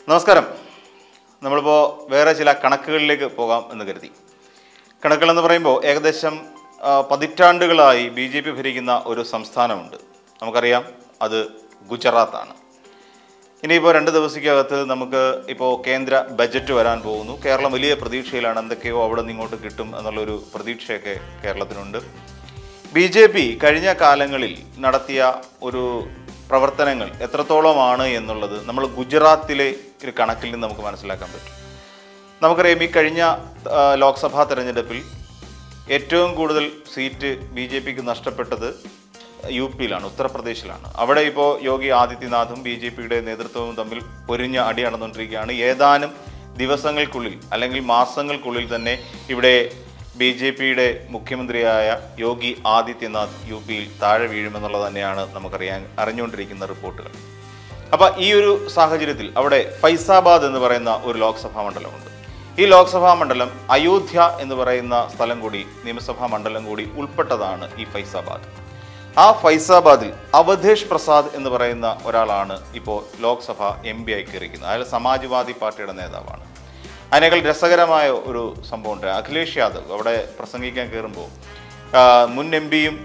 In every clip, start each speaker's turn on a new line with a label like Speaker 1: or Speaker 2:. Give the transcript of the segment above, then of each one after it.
Speaker 1: നമസ്കാരം നമ്മളിപ്പോൾ വേറെ ചില കണക്കുകളിലേക്ക് പോകാം എന്ന് കരുതി കണക്കുകൾ എന്ന് പറയുമ്പോൾ ഏകദേശം ആ, പതിറ്റാണ്ടുകളായി ബി ജെ പി ഭരിക്കുന്ന ഒരു സംസ്ഥാനമുണ്ട് നമുക്കറിയാം അത് ഗുജറാത്താണ് ഇനിയിപ്പോൾ രണ്ട് ദിവസത്തിനകത്ത് നമുക്ക് ഇപ്പോൾ കേന്ദ്ര ബജറ്റ് വരാൻ പോകുന്നു കേരളം വലിയ പ്രതീക്ഷയിലാണ് എന്തൊക്കെയോ അവിടെ നിന്ന് ഇങ്ങോട്ട് കിട്ടും എന്നുള്ളൊരു പ്രതീക്ഷയൊക്കെ കേരളത്തിനുണ്ട് ബി ജെ പി കഴിഞ്ഞ കാലങ്ങളിൽ നടത്തിയ ഒരു പ്രവർത്തനങ്ങൾ എത്രത്തോളമാണ് എന്നുള്ളത് നമ്മൾ ഗുജറാത്തിലെ ഒരു കണക്കിൽ നിന്ന് നമുക്ക് മനസ്സിലാക്കാൻ പറ്റും നമുക്കറിയാം ഈ കഴിഞ്ഞ ആ, ലോക്സഭാ തെരഞ്ഞെടുപ്പിൽ ഏറ്റവും കൂടുതൽ സീറ്റ് ബി ജെ പിക്ക് നഷ്ടപ്പെട്ടത് യു പിയിലാണ് ഉത്തർപ്രദേശിലാണ് അവിടെ ഇപ്പോൾ യോഗി ആദിത്യനാഥും ബി ജെ പിയുടെ നേതൃത്വവും തമ്മിൽ പൊരിഞ്ഞ അടി നടന്നുകൊണ്ടിരിക്കുകയാണ് ഏതാനും ദിവസങ്ങൾക്കുള്ളിൽ അല്ലെങ്കിൽ മാസങ്ങൾക്കുള്ളിൽ തന്നെ ഇവിടെ ബി ജെ പിയുടെ മുഖ്യമന്ത്രിയായ യോഗി ആദിത്യനാഥ് യു പിയിൽ താഴെ വീഴുമെന്നുള്ളത് തന്നെയാണ് നമുക്കറിയാൻ അറിഞ്ഞുകൊണ്ടിരിക്കുന്ന റിപ്പോർട്ടുകൾ അപ്പോൾ ഈ ഒരു സാഹചര്യത്തിൽ അവിടെ ഫൈസാബാദ് എന്ന് പറയുന്ന ഒരു ലോക്സഭാ മണ്ഡലമുണ്ട് ഈ ലോക്സഭാ മണ്ഡലം അയോധ്യ എന്ന് പറയുന്ന സ്ഥലം കൂടി നിയമസഭാ മണ്ഡലം കൂടി ഉൾപ്പെട്ടതാണ് ഈ ഫൈസാബാദ് ആ ഫൈസാബാദിൽ അവധേഷ് പ്രസാദ് എന്ന് പറയുന്ന ഒരാളാണ് ഇപ്പോൾ ലോക്സഭ എം പി ആയി കയറിയിരിക്കുന്നത് അയാൾ സമാജ്വാദി പാർട്ടിയുടെ നേതാവാണ് അതിനേക്കാൾ രസകരമായ ഒരു സംഭവമുണ്ട് അഖിലേഷ് യാദവ് അവിടെ പ്രസംഗിക്കാൻ കയറുമ്പോൾ ആ, മുൻ എം പിയും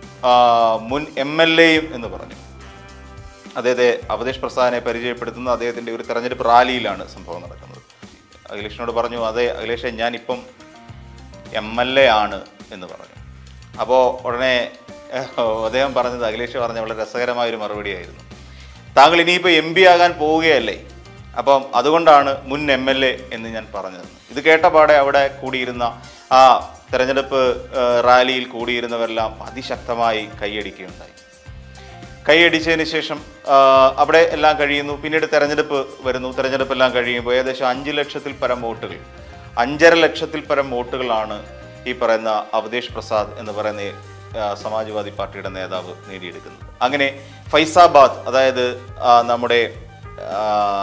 Speaker 1: മുൻ എം എൽ എയും എന്ന് പറഞ്ഞു അദ്ദേഹത്തെ അവധേഷ് പ്രസാദിനെ പരിചയപ്പെടുത്തുന്ന അദ്ദേഹത്തിൻ്റെ ഒരു തെരഞ്ഞെടുപ്പ് റാലിയിലാണ് സംഭവം നടക്കുന്നത് അഖിലേഷിനോട് പറഞ്ഞു അതെ അഖിലേഷെ ഞാനിപ്പം എം എൽ എ ആണ് എന്ന് പറഞ്ഞു അപ്പോൾ ഉടനെ ഏഹ്, അദ്ദേഹം പറഞ്ഞത് അഖിലേഷ് പറഞ്ഞ വളരെ രസകരമായ ഒരു മറുപടിയായിരുന്നു താങ്കൾ ഇനിയിപ്പോൾ എം പി ആകാൻ പോവുകയല്ലേ അപ്പം അതുകൊണ്ടാണ് മുൻ എം എൽ എ എന്ന് ഞാൻ പറഞ്ഞത് ഇത് കേട്ടപാടെ അവിടെ കൂടിയിരുന്ന ആ തെരഞ്ഞെടുപ്പ് ഏഹ്, റാലിയിൽ കൂടിയിരുന്നവരെല്ലാം അതിശക്തമായി കൈയടിക്കുകയുണ്ടായി കൈയടിച്ചതിന് ശേഷം ആ, അവിടെ എല്ലാം കഴിയുന്നു പിന്നീട് തെരഞ്ഞെടുപ്പ് വരുന്നു തെരഞ്ഞെടുപ്പ് എല്ലാം കഴിയുമ്പോൾ ഏകദേശം അഞ്ച് ലക്ഷത്തിൽ പരം വോട്ടുകൾ അഞ്ചര ലക്ഷത്തിൽ പരം വോട്ടുകളാണ് ഈ പറയുന്ന അവധേഷ് പ്രസാദ് എന്ന് പറയുന്ന ആ, സമാജ്വാദി പാർട്ടിയുടെ നേതാവ് നേടിയെടുക്കുന്നത് അങ്ങനെ ഫൈസാബാദ് അതായത് ആ, നമ്മുടെ ആ,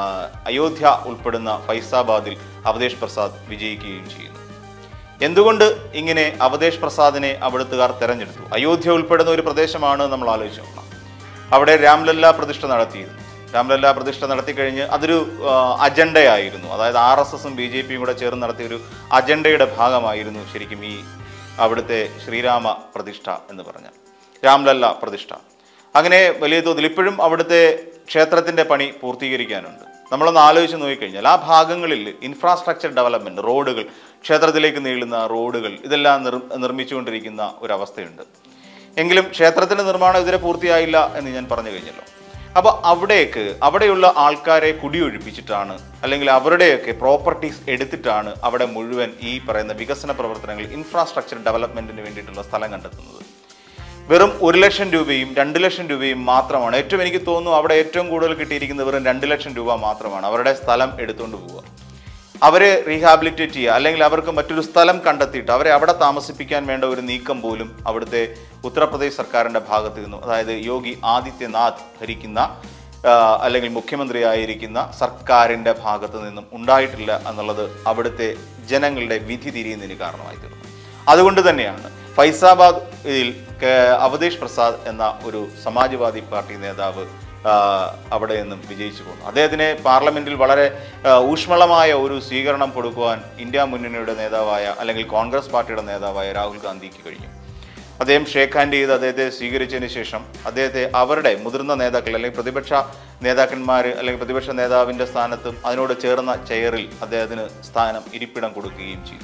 Speaker 1: അയോധ്യ ഉൾപ്പെടുന്ന ഫൈസാബാദിൽ അവധേഷ് പ്രസാദ് വിജയിക്കുകയും ചെയ്യുന്നു എന്തുകൊണ്ട് ഇങ്ങനെ അവധേഷ് പ്രസാദിനെ അവിടുത്തുകാർ തെരഞ്ഞെടുത്തു അയോധ്യ ഉൾപ്പെടുന്ന ഒരു പ്രദേശമാണ് നമ്മൾ ആലോചിച്ച് നോക്കണം അവിടെ രാംലല്ല പ്രതിഷ്ഠ നടത്തിയിരുന്നു രാംലല്ല പ്രതിഷ്ഠ നടത്തി കഴിഞ്ഞ് അതൊരു ആ, അജണ്ടയായിരുന്നു അതായത് ആർ എസ് എസും ബി ജെ പിയും കൂടെ ചേർന്ന് നടത്തിയ ഒരു അജണ്ടയുടെ ഭാഗമായിരുന്നു ശരിക്കും ഈ അവിടുത്തെ ശ്രീരാമ പ്രതിഷ്ഠ എന്ന് പറഞ്ഞ രാംലല്ല പ്രതിഷ്ഠ അങ്ങനെ വലിയ തോതിൽ ഇപ്പോഴും അവിടുത്തെ ക്ഷേത്രത്തിൻ്റെ പണി പൂർത്തീകരിക്കാനുണ്ട് നമ്മളൊന്ന് ആലോചിച്ച് നോക്കിക്കഴിഞ്ഞാൽ ആ ഭാഗങ്ങളിൽ ഇൻഫ്രാസ്ട്രക്ചർ ഡെവലപ്മെൻറ്റ് റോഡുകൾ ക്ഷേത്രത്തിലേക്ക് നീളുന്ന റോഡുകൾ ഇതെല്ലാം നിർ നിർമ്മിച്ചുകൊണ്ടിരിക്കുന്ന ഒരവസ്ഥയുണ്ട് എങ്കിലും ക്ഷേത്രത്തിന്റെ നിർമ്മാണം ഇതുവരെ പൂർത്തിയായില്ല എന്ന് ഞാൻ പറഞ്ഞു കഴിഞ്ഞല്ലോ അപ്പോൾ അവിടേക്ക് അവിടെയുള്ള ആൾക്കാരെ കുടിയൊഴിപ്പിച്ചിട്ടാണ് അല്ലെങ്കിൽ അവരുടെയൊക്കെ പ്രോപ്പർട്ടീസ് എടുത്തിട്ടാണ് അവിടെ മുഴുവൻ ഈ പറയുന്ന വികസന പ്രവർത്തനങ്ങൾ ഇൻഫ്രാസ്ട്രക്ചർ ഡെവലപ്മെന്റിന് വേണ്ടിയിട്ടുള്ള സ്ഥലം കണ്ടെത്തുന്നത് വെറും ഒരു ലക്ഷം രൂപയും രണ്ട് ലക്ഷം രൂപയും മാത്രമാണ് ഏറ്റവും എനിക്ക് തോന്നുന്നു അവിടെ ഏറ്റവും കൂടുതൽ കിട്ടിയിരിക്കുന്നത് വെറും രണ്ട് ലക്ഷം രൂപ മാത്രമാണ് അവരുടെ സ്ഥലം എടുത്തുകൊണ്ട് പോവുക അവരെ റീഹാബിലിറ്റേറ്റ് ചെയ്യുക അല്ലെങ്കിൽ അവർക്ക് മറ്റൊരു സ്ഥലം കണ്ടെത്തിയിട്ട് അവരെ അവിടെ താമസിപ്പിക്കാൻ വേണ്ട ഒരു നീക്കം പോലും അവിടുത്തെ ഉത്തർപ്രദേശ് സർക്കാരിൻ്റെ ഭാഗത്ത് നിന്നും അതായത് യോഗി ആദിത്യനാഥ് ഭരിക്കുന്ന ആ, അല്ലെങ്കിൽ മുഖ്യമന്ത്രിയായിരിക്കുന്ന സർക്കാരിൻ്റെ ഭാഗത്ത് നിന്നും ഉണ്ടായിട്ടില്ല എന്നുള്ളത് അവിടുത്തെ ജനങ്ങളുടെ വിധി തിരിയുന്നതിന് കാരണമായി തീർന്നു അതുകൊണ്ട് തന്നെയാണ് ഫൈസാബാദ് ഇതിൽ കേ- അവധേഷ് പ്രസാദ് എന്ന ഒരു സമാജ്വാദി പാർട്ടി നേതാവ് ആ, അവിടെ നിന്നും വിജയിച്ചു പോന്നു അദ്ദേഹത്തിന് പാർലമെന്റിൽ വളരെ ആ, ഊഷ്മളമായ ഒരു സ്വീകരണം കൊടുക്കുവാൻ ഇന്ത്യ മുന്നണിയുടെ നേതാവായ അല്ലെങ്കിൽ കോൺഗ്രസ് പാർട്ടിയുടെ നേതാവായ രാഹുൽ ഗാന്ധിക്ക് കഴിഞ്ഞു അദ്ദേഹം ഷേക്ക് ഹാൻഡ് ചെയ്ത് അദ്ദേഹത്തെ സ്വീകരിച്ചതിന് ശേഷം അദ്ദേഹത്തെ അവരുടെ മുതിർന്ന നേതാക്കൾ അല്ലെങ്കിൽ പ്രതിപക്ഷ നേതാക്കന്മാർ അല്ലെങ്കിൽ പ്രതിപക്ഷ നേതാവിൻ്റെ സ്ഥാനത്തും അതിനോട് ചേർന്ന ചെയറിൽ അദ്ദേഹത്തിന് സ്ഥാനം ഇരിപ്പിടം കൊടുക്കുകയും ചെയ്തു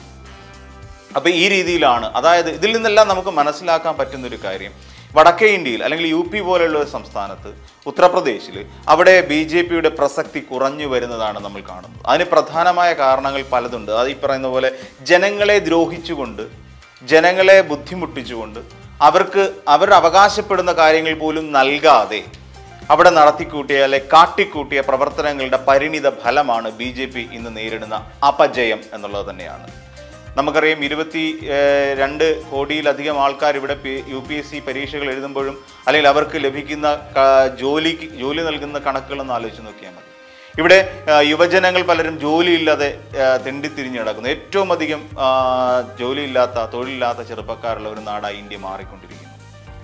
Speaker 1: അപ്പോൾ ഈ രീതിയിലാണ് അതായത് ഇതിൽ നിന്നെല്ലാം നമുക്ക് മനസ്സിലാക്കാൻ പറ്റുന്ന ഒരു കാര്യം വടക്കേ ഇന്ത്യയിൽ അല്ലെങ്കിൽ യു പി പോലുള്ള ഒരു സംസ്ഥാനത്ത് ഉത്തർപ്രദേശിൽ അവിടെ ബി ജെ പിയുടെ പ്രസക്തി കുറഞ്ഞു വരുന്നതാണ് നമ്മൾ കാണുന്നത് അതിന് പ്രധാനമായ കാരണങ്ങൾ പലതുണ്ട് അത് ഈ പറയുന്ന പോലെ ജനങ്ങളെ ദ്രോഹിച്ചുകൊണ്ട് ജനങ്ങളെ ബുദ്ധിമുട്ടിച്ചുകൊണ്ട് അവർക്ക് അവർ അവകാശപ്പെടുന്ന കാര്യങ്ങൾ പോലും നൽകാതെ അവിടെ നടത്തിക്കൂട്ടിയ അല്ലെ കാട്ടിക്കൂട്ടിയ പ്രവർത്തനങ്ങളുടെ പരിണിത ഫലമാണ് ബി ജെ പി ഇന്ന് നേരിടുന്ന അപജയം എന്നുള്ളത് തന്നെയാണ് നമുക്കറിയാം ഇരുപത്തി ഏഹ്, രണ്ട് കോടിയിലധികം ആൾക്കാർ ഇവിടെ P- U P S C പരീക്ഷകൾ എഴുതുമ്പോഴും അല്ലെങ്കിൽ അവർക്ക് ലഭിക്കുന്ന ക- ജോലിക്ക് ജോലി നൽകുന്ന കണക്കുകളൊന്ന് ആലോചിച്ച് നോക്കിയാൽ മതി ഇവിടെ ആ, യുവജനങ്ങൾ പലരും ജോലിയില്ലാതെ ആ, തെണ്ടിത്തിരിഞ്ഞ് നടക്കുന്നു ഏറ്റവും അധികം ആ, ജോലിയില്ലാത്ത തൊഴിലില്ലാത്ത ചെറുപ്പക്കാരുള്ള ഒരു നാടായി ഇന്ത്യ മാറിക്കൊണ്ടിരിക്കുന്നു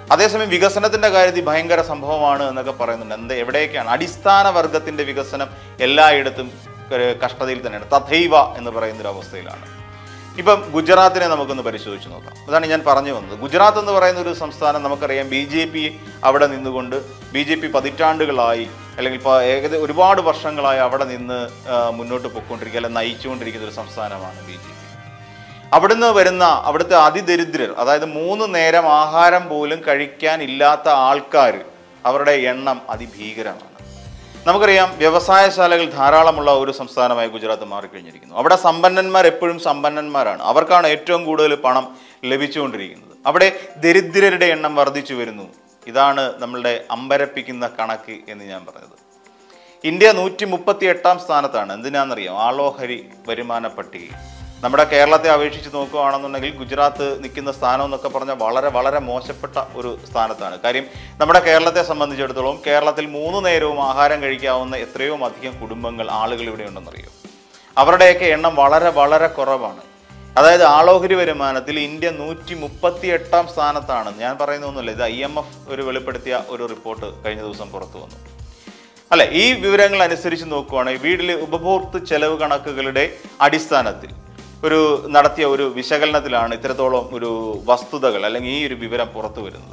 Speaker 1: അതേസമയം വികസനത്തിന്റെ കാര്യത്തിൽ ഭയങ്കര സംഭവമാണ് എന്നൊക്കെ പറയുന്നുണ്ട് എന്ത് എവിടെയൊക്കെയാണ് അടിസ്ഥാന വർഗത്തിന്റെ വികസനം എല്ലായിടത്തും ഒരു കഷ്ടതയിൽ തന്നെയാണ് തഥൈവ എന്ന് പറയുന്ന ഒരു അവസ്ഥയിലാണ് ഇപ്പം ഗുജറാത്തിനെ നമുക്കൊന്ന് പരിശോധിച്ച് നോക്കാം അതാണ് ഞാൻ പറഞ്ഞു വന്നത് ഗുജറാത്ത് എന്ന് പറയുന്ന ഒരു സംസ്ഥാനം നമുക്കറിയാം ബി ജെ പി അവിടെ നിന്നുകൊണ്ട് ബി ജെ പി പതിറ്റാണ്ടുകളായി അല്ലെങ്കിൽ ഇപ്പോൾ ഏകദേശം ഒരുപാട് വർഷങ്ങളായി അവിടെ നിന്ന് ആ, മുന്നോട്ട് പൊയ്ക്കൊണ്ടിരിക്കുക അല്ലെങ്കിൽ നയിച്ചുകൊണ്ടിരിക്കുന്ന ഒരു സംസ്ഥാനമാണ് ബി ജെ പി അവിടുന്ന് വരുന്ന അവിടുത്തെ അതിദരിദ്രർ അതായത് മൂന്ന് നേരം ആഹാരം പോലും കഴിക്കാൻ ഇല്ലാത്ത ആൾക്കാർ അവരുടെ എണ്ണം അതിഭീകരമാണ് നമുക്കറിയാം വ്യവസായശാലകൾ ധാരാളമുള്ള ഒരു സംസ്ഥാനമായി ഗുജറാത്ത് മാറിക്കഴിഞ്ഞിരിക്കുന്നു അവിടെ സമ്പന്നന്മാർ എപ്പോഴും സമ്പന്നന്മാരാണ് അവർക്കാണ് ഏറ്റവും കൂടുതൽ പണം ലഭിച്ചുകൊണ്ടിരിക്കുന്നത് അവിടെ ദരിദ്രരുടെ എണ്ണം വർദ്ധിച്ചു വരുന്നു ഇതാണ് നമ്മളുടെ അമ്പരപ്പിക്കുന്ന കണക്ക് എന്ന് ഞാൻ പറഞ്ഞത് ഇന്ത്യ നൂറ്റി മുപ്പത്തി എട്ടാം സ്ഥാനത്താണ് എന്തിനാണെന്നറിയാം ആളോഹരി വരുമാന പട്ടികയിൽ നമ്മുടെ കേരളത്തെ അപേക്ഷിച്ച് നോക്കുകയാണെന്നുണ്ടെങ്കിൽ ഗുജറാത്ത് നിൽക്കുന്ന സ്ഥാനം എന്നൊക്കെ പറഞ്ഞാൽ വളരെ വളരെ മോശപ്പെട്ട ഒരു സ്ഥാനത്താണ് കാര്യം നമ്മുടെ കേരളത്തെ സംബന്ധിച്ചിടത്തോളം കേരളത്തിൽ മൂന്ന് നേരവും ആഹാരം കഴിക്കാവുന്ന എത്രയോ അധികം കുടുംബങ്ങൾ ആളുകൾ ഇവിടെ ഉണ്ടെന്നറിയോ അവരുടെയൊക്കെ എണ്ണം വളരെ വളരെ കുറവാണ് അതായത് ആളോഹരി വരുമാനത്തിൽ ഇന്ത്യ നൂറ്റി മുപ്പത്തി എട്ടാം സ്ഥാനത്താണ് ഞാൻ പറയുന്നൊന്നുമില്ല ഇത് ഐ എം എഫ് ഒരു വെളിപ്പെടുത്തിയ ഒരു റിപ്പോർട്ട് കഴിഞ്ഞ ദിവസം പുറത്തു വന്നു അല്ലെ ഈ വിവരങ്ങൾ അനുസരിച്ച് നോക്കുവാണെങ്കിൽ വീട്ടിലെ ഉപഭോക്തൃ ചെലവ് കണക്കുകളുടെ അടിസ്ഥാനത്തിൽ ഒരു നടത്തിയ ഒരു വിശകലനത്തിലാണ് ഇത്തരത്തോളം ഒരു വസ്തുതകൾ അല്ലെങ്കിൽ ഈ ഒരു വിവരം പുറത്തു വരുന്നത്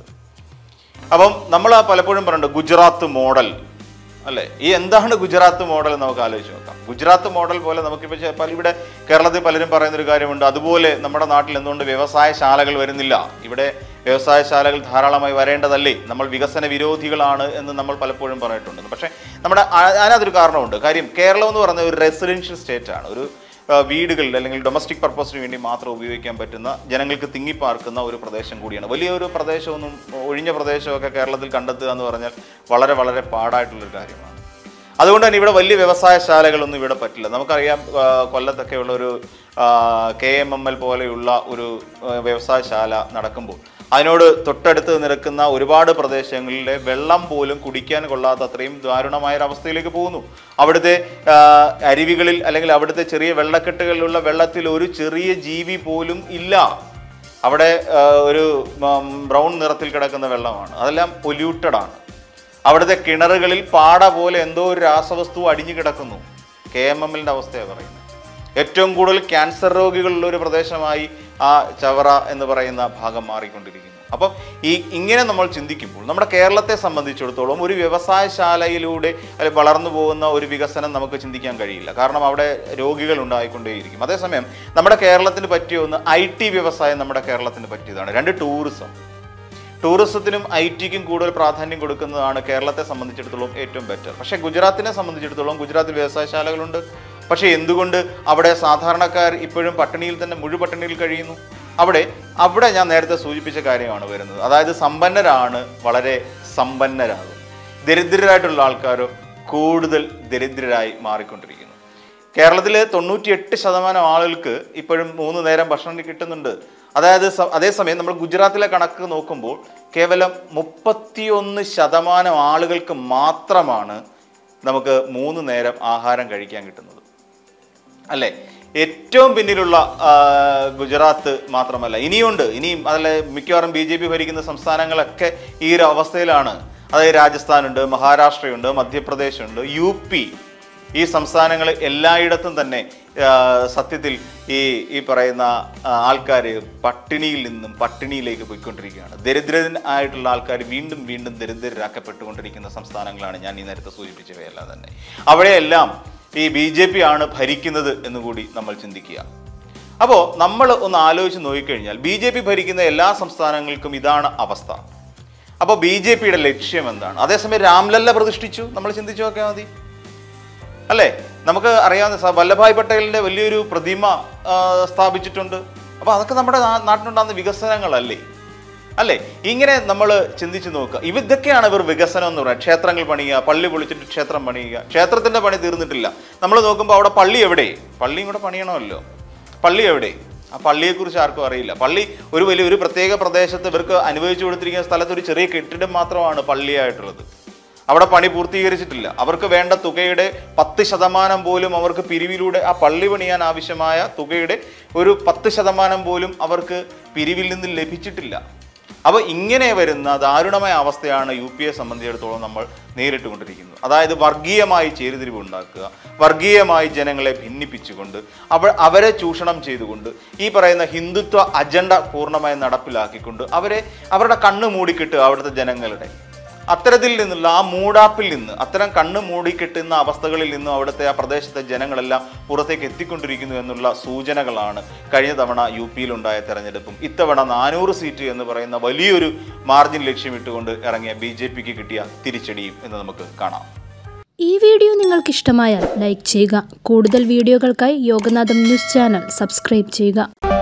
Speaker 1: അപ്പം നമ്മൾ പലപ്പോഴും പറയുന്നുണ്ട് ഗുജറാത്ത് മോഡൽ അല്ലെ ഈ എന്താണ് ഗുജറാത്ത് മോഡൽ എന്ന് നമുക്ക് ആലോചിച്ച് നോക്കാം ഗുജറാത്ത് മോഡൽ പോലെ നമുക്കിപ്പോൾ ചെ- പല ഇവിടെ കേരളത്തിൽ പലരും പറയുന്ന ഒരു കാര്യമുണ്ട് അതുപോലെ നമ്മുടെ നാട്ടിൽ എന്തുകൊണ്ട് വ്യവസായശാലകൾ വരുന്നില്ല ഇവിടെ വ്യവസായശാലകൾ ധാരാളമായി വരേണ്ടതല്ലേ നമ്മൾ വികസന വിരോധികളാണ് എന്ന് നമ്മൾ പലപ്പോഴും പറഞ്ഞിട്ടുണ്ട് പക്ഷേ നമ്മുടെ ആ- അതിനകത്തൊരു കാരണമുണ്ട് കാര്യം കേരളം എന്ന് പറയുന്നത് ഒരു റെസിഡൻഷ്യൽ സ്റ്റേറ്റ് ആണ് ഒരു ആ, വീടുകളിൽ അല്ലെങ്കിൽ ഡൊമസ്റ്റിക് പർപ്പസിന് വേണ്ടി മാത്രം ഉപയോഗിക്കാൻ പറ്റുന്ന ജനങ്ങൾക്ക് തിങ്ങിപ്പാർക്കുന്ന ഒരു പ്രദേശം കൂടിയാണ് വലിയൊരു പ്രദേശമൊന്നും ഒഴിഞ്ഞ പ്രദേശമൊക്കെ കേരളത്തിൽ കണ്ടെത്തുക എന്ന് പറഞ്ഞാൽ വളരെ വളരെ പാടായിട്ടുള്ളൊരു കാര്യമാണ് അതുകൊണ്ട് തന്നെ ഇവിടെ വലിയ വ്യവസായശാലകളൊന്നും ഇവിടെ പറ്റില്ല നമുക്കറിയാം ആ, കൊല്ലത്തൊക്കെയുള്ള ഒരു കെ എം എം എൽ പോലെയുള്ള ഒരു ആ, വ്യവസായശാല നടക്കുമ്പോൾ അതിനോട് തൊട്ടടുത്ത് നിൽക്കുന്ന ഒരുപാട് പ്രദേശങ്ങളിലെ വെള്ളം പോലും കുടിക്കാൻ കൊള്ളാത്ത അത്രയും ദാരുണമായ ഒരു അവസ്ഥയിലേക്ക് പോകുന്നു അവിടുത്തെ ആ, അരുവികളിൽ അല്ലെങ്കിൽ അവിടുത്തെ ചെറിയ വെള്ളക്കെട്ടുകളിലുള്ള വെള്ളത്തിൽ ഒരു ചെറിയ ജീവി പോലും ഇല്ല അവിടെ ആ, ഒരു ഉം, ബ്രൗൺ നിറത്തിൽ കിടക്കുന്ന വെള്ളമാണ് അതെല്ലാം പൊല്യൂട്ടഡ് ആണ് അവിടുത്തെ കിണറുകളിൽ പാട പോലെ എന്തോ ഒരു രാസവസ്തു അടിഞ്ഞു കിടക്കുന്നു കെ എം എമ്മിൻ്റെ അവസ്ഥയാണ് പറയുന്നത് ഏറ്റവും കൂടുതൽ ക്യാൻസർ രോഗികളുള്ള ഒരു പ്രദേശമായി ആ ചവറ എന്ന് പറയുന്ന ഭാഗം മാറിക്കൊണ്ടിരിക്കുന്നു അപ്പം ഈ ഇങ്ങനെ നമ്മൾ ചിന്തിക്കുമ്പോൾ നമ്മുടെ കേരളത്തെ സംബന്ധിച്ചിടത്തോളം ഒരു വ്യവസായശാലയിലൂടെ അല്ലെ വളർന്നു പോകുന്ന ഒരു വികസനം നമുക്ക് ചിന്തിക്കാൻ കഴിയില്ല കാരണം അവിടെ രോഗികൾ ഉണ്ടായിക്കൊണ്ടേയിരിക്കും അതേസമയം നമ്മുടെ കേരളത്തിന് പറ്റിയ ഒന്ന് ഐ ടി വ്യവസായം നമ്മുടെ കേരളത്തിന് പറ്റിയതാണ് രണ്ട് ടൂറിസം ടൂറിസത്തിനും ഐ ടിക്കും കൂടുതൽ പ്രാധാന്യം കൊടുക്കുന്നതാണ് കേരളത്തെ സംബന്ധിച്ചിടത്തോളം ഏറ്റവും ബെറ്റർ പക്ഷേ ഗുജറാത്തിനെ സംബന്ധിച്ചിടത്തോളം ഗുജറാത്തിൽ വ്യവസായശാലകളുണ്ട് പക്ഷേ എന്തുകൊണ്ട് അവിടെ സാധാരണക്കാർ ഇപ്പോഴും പട്ടിണിയിൽ തന്നെ മുഴു പട്ടിണിയിൽ കഴിയുന്നു അവിടെ അവിടെ ഞാൻ നേരത്തെ സൂചിപ്പിച്ച കാര്യമാണ് വരുന്നത് അതായത് സമ്പന്നരാണ് വളരെ സമ്പന്നരാകും ദരിദ്രരായിട്ടുള്ള ആൾക്കാരോ കൂടുതൽ ദരിദ്രരായി മാറിക്കൊണ്ടിരിക്കുന്നു കേരളത്തിൽ തൊണ്ണൂറ്റിയെട്ട് ശതമാനം ആളുകൾക്ക് ഇപ്പോഴും മൂന്ന് നേരം ഭക്ഷണം കിട്ടുന്നുണ്ട് അതായത് സ- അതേസമയം നമ്മൾ ഗുജറാത്തിലെ കണക്ക് നോക്കുമ്പോൾ കേവലം മുപ്പത്തിയൊന്ന് ശതമാനം ആളുകൾക്ക് മാത്രമാണ് നമുക്ക് മൂന്ന് നേരം ആഹാരം കഴിക്കാൻ കിട്ടുന്നത് അല്ലേ ഏറ്റവും പിന്നിലുള്ള ആ, ഗുജറാത്ത് മാത്രമല്ല ഇനിയുണ്ട് ഇനിയും അതല്ല മിക്കവാറും ബി ജെ പി ഭരിക്കുന്ന സംസ്ഥാനങ്ങളൊക്കെ ഈ ഒരു അവസ്ഥയിലാണ് അതായത് രാജസ്ഥാനുണ്ട് മഹാരാഷ്ട്രയുണ്ട് മധ്യപ്രദേശുണ്ട് യു പി ഈ സംസ്ഥാനങ്ങൾ എല്ലായിടത്തും തന്നെ ആ, സത്യത്തിൽ ഈ ഈ പറയുന്ന ആൾക്കാർ പട്ടിണിയിൽ നിന്നും പട്ടിണിയിലേക്ക് പോയിക്കൊണ്ടിരിക്കുകയാണ് ദരിദ്രൻ ആയിട്ടുള്ള ആൾക്കാർ വീണ്ടും വീണ്ടും ദരിദ്രരാക്കപ്പെട്ടുകൊണ്ടിരിക്കുന്ന സംസ്ഥാനങ്ങളാണ് ഞാൻ ഈ നേരത്തെ സൂചിപ്പിച്ചവയെല്ലാം തന്നെ അവിടെയെല്ലാം ഈ ബി ജെ പി ആണ് ഭരിക്കുന്നത് എന്ന് കൂടി നമ്മൾ ചിന്തിക്കുക അപ്പോൾ നമ്മൾ ഒന്ന് ആലോചിച്ച് നോക്കിക്കഴിഞ്ഞാൽ ബി ജെ പി ഭരിക്കുന്ന എല്ലാ സംസ്ഥാനങ്ങൾക്കും ഇതാണ് അവസ്ഥ അപ്പോൾ ബി ജെ പിയുടെ ലക്ഷ്യം എന്താണ് അതേസമയം രാംലല്ല പ്രതിഷ്ഠിച്ചു നമ്മൾ ചിന്തിച്ചു നോക്കിയാൽ മതി അല്ലേ നമുക്ക് അറിയാവുന്ന സ- വല്ലഭായ് പട്ടേലിന്റെ വലിയൊരു പ്രതിമ ആ, സ്ഥാപിച്ചിട്ടുണ്ട് അപ്പോൾ അതൊക്കെ നമ്മുടെ നാ- നാട്ടിലുണ്ടാകുന്ന വികസനങ്ങളല്ലേ അല്ലേ ഇങ്ങനെ നമ്മൾ ചിന്തിച്ച് നോക്കുക ഇവ ഇതൊക്കെയാണ് ഇവർ വികസനം എന്ന് പറയുന്നത് ക്ഷേത്രങ്ങൾ പണിയുക പള്ളി പൊളിച്ചിട്ട് ക്ഷേത്രം പണിയുക ക്ഷേത്രത്തിന്റെ പണി തീർന്നിട്ടില്ല നമ്മൾ നോക്കുമ്പോൾ അവിടെ പള്ളി എവിടെ പള്ളിയും കൂടെ പണിയണമല്ലോ പള്ളി എവിടെ ആ പള്ളിയെക്കുറിച്ച് ആർക്കും അറിയില്ല പള്ളി ഒരു വലിയ ഒരു പ്രത്യേക പ്രദേശത്ത് ഇവർക്ക് അനുവദിച്ചു കൊടുത്തിരിക്കുന്ന സ്ഥലത്ത് ഒരു ചെറിയ കെട്ടിടം മാത്രമാണ് പള്ളിയായിട്ടുള്ളത് അവിടെ പണി പൂർത്തീകരിച്ചിട്ടില്ല അവർക്ക് വേണ്ട തുകയുടെ പത്ത് ശതമാനം പോലും അവർക്ക് പിരിവിലൂടെ ആ പള്ളി പണിയാൻ ആവശ്യമായ തുകയുടെ ഒരു പത്ത് ശതമാനം പോലും അവർക്ക് പിരിവിൽ നിന്ന് ലഭിച്ചിട്ടില്ല അപ്പോൾ ഇങ്ങനെ വരുന്ന ദാരുണമായ അവസ്ഥയാണ് യു പി എ സംബന്ധിച്ചിടത്തോളം നമ്മൾ നേരിട്ടുകൊണ്ടിരിക്കുന്നത് അതായത് വർഗീയമായി ചേരിതിരിവ് ഉണ്ടാക്കുക വർഗീയമായി ജനങ്ങളെ ഭിന്നിപ്പിച്ചുകൊണ്ട് അവ അവരെ ചൂഷണം ചെയ്തുകൊണ്ട് ഈ പറയുന്ന ഹിന്ദുത്വ അജണ്ട പൂർണ്ണമായി നടപ്പിലാക്കിക്കൊണ്ട് അവരെ അവരുടെ കണ്ണ് മൂടിക്കിട്ട് അവിടുത്തെ ജനങ്ങളുടെ അത്തരത്തിൽ നിന്നുള്ള ആ മൂടാപ്പിൽ നിന്ന് അത്തരം കണ്ണ് മൂടിക്കെട്ടുന്ന അവസ്ഥകളിൽ നിന്നും അവിടുത്തെ ആ പ്രദേശത്തെ ജനങ്ങളെല്ലാം പുറത്തേക്ക് എത്തിക്കൊണ്ടിരിക്കുന്നു എന്നുള്ള സൂചനകളാണ് കഴിഞ്ഞ തവണ യു പിയിലുണ്ടായ തെരഞ്ഞെടുപ്പും ഇത്തവണ നാനൂറ് സീറ്റ് എന്ന് പറയുന്ന വലിയൊരു മാർജിൻ ലക്ഷ്യമിട്ടുകൊണ്ട് ഇറങ്ങിയ ബി ജെ പിക്ക് കിട്ടിയ തിരിച്ചടിയും എന്ന് നമുക്ക് കാണാം
Speaker 2: ഈ വീഡിയോ നിങ്ങൾക്ക് ഇഷ്ടമായാൽ ലൈക്ക് ചെയ്യുക കൂടുതൽ വീഡിയോകൾക്കായി യോഗനാഥം ന്യൂസ് ചാനൽ സബ്സ്ക്രൈബ് ചെയ്യുക